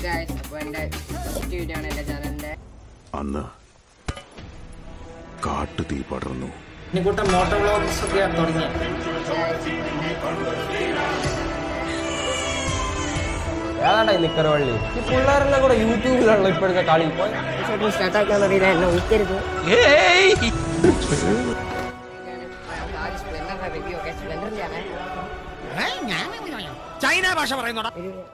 guys അപ്പോൾ എൻ്റെ first video ആണ് എൻ്റെ ചാനലിൻ്റെ അന്ന് കാട്ടുതീ പടർന്നു ഇനി കൂട്ടം മോട്ടോ വ്ളോഗ്സ് ഒക്കെ തുടങ്ങി ഏതാണ്ടാ ഈ നിക്കറവള്ളി ഈ പിള്ളേരെല്ലാം കൂടെ യൂട്യൂബിലാണല്ലോ ഇപ്പോഴത്തെ കളി സ്റ്റാർട്ടാക്കാന്ന് അറിയില്ല എന്നെ ഊറ്റരുത് സ്പ്ലെൻഡറിന്റെ റിവ്യൂ ഒക്കെ സ്പ്ലെൻഡറിലാണ് ചൈന ഭാഷ പറയുന്നോടാ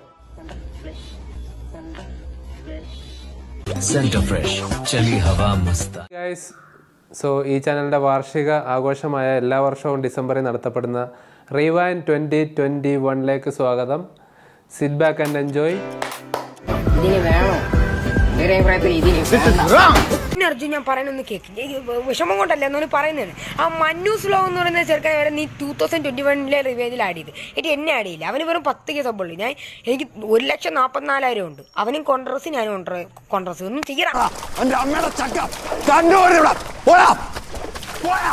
सेंटर फ्रेश चली हवा मस्त ഗൈസ് സോ ഈ ചാനലിൻ്റെ വാർഷിക ആഘോഷമായ എല്ലാ വർഷവും ഡിസംബറിൽ നടത്തപ്പെടുന്ന റിവൈൻ ട്വൻറ്റി ട്വൻറ്റി വണ്ണിലേക്ക് സ്വാഗതം സിറ്റ് ബാക്ക് ആൻഡ് എൻജോയ് ഇതിന് വേണോ വേറെ അഭിപ്രായത്തിൽ ഇതിന് പിന്നെ അർജുൻ ഞാൻ പറയുന്നൊന്ന് കേക്ക് വിഷമം കൊണ്ടല്ല എന്നൊന്ന് പറയുന്നതാണ് ആ മന്നൂസ് ലോ എന്ന് പറയുന്ന ചെറുക്കനെ വരെ നീ ടൂ തൗസൻഡ് ട്വന്റി വണ്ണിലെ റിവേജിൽ ആഡ് ചെയ്ത് എന്നിട്ട് എന്നെ ആഡ് ചെയ്യില്ല അവന് വെറും പത്ത് കേസ് ഉള്ളൂ ഞാൻ എനിക്ക് ഒരു ലക്ഷം നാൽപ്പത്തിനാലായിരം ഉണ്ട് അവനും കോൺട്രസ് ഞാനും കോൺട്രസ് ഒന്നും ചെയ്യണം എന്റെ അമ്മയുടെ ചക്ക കണ്ടുപോടാ പോടാ പോടാ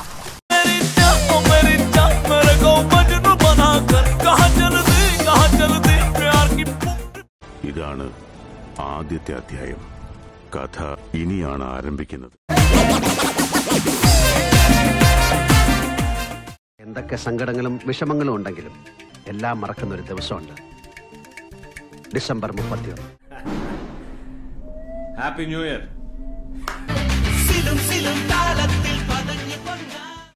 ഇതാണ് ആദ്യത്തെ അധ്യായം കഥ ഇനിയാണ് ആരംഭിക്കുന്നത് എന്തൊക്കെ സങ്കടങ്ങളും വിഷമങ്ങളും ഉണ്ടെങ്കിലും എല്ലാം മറക്കുന്ന ഒരു ദിവസമുണ്ട് ഡിസംബർ മുപ്പത്തിയൊന്ന് हैप्पी न्यू ईयर സിലും സിലും താളത്തിൽ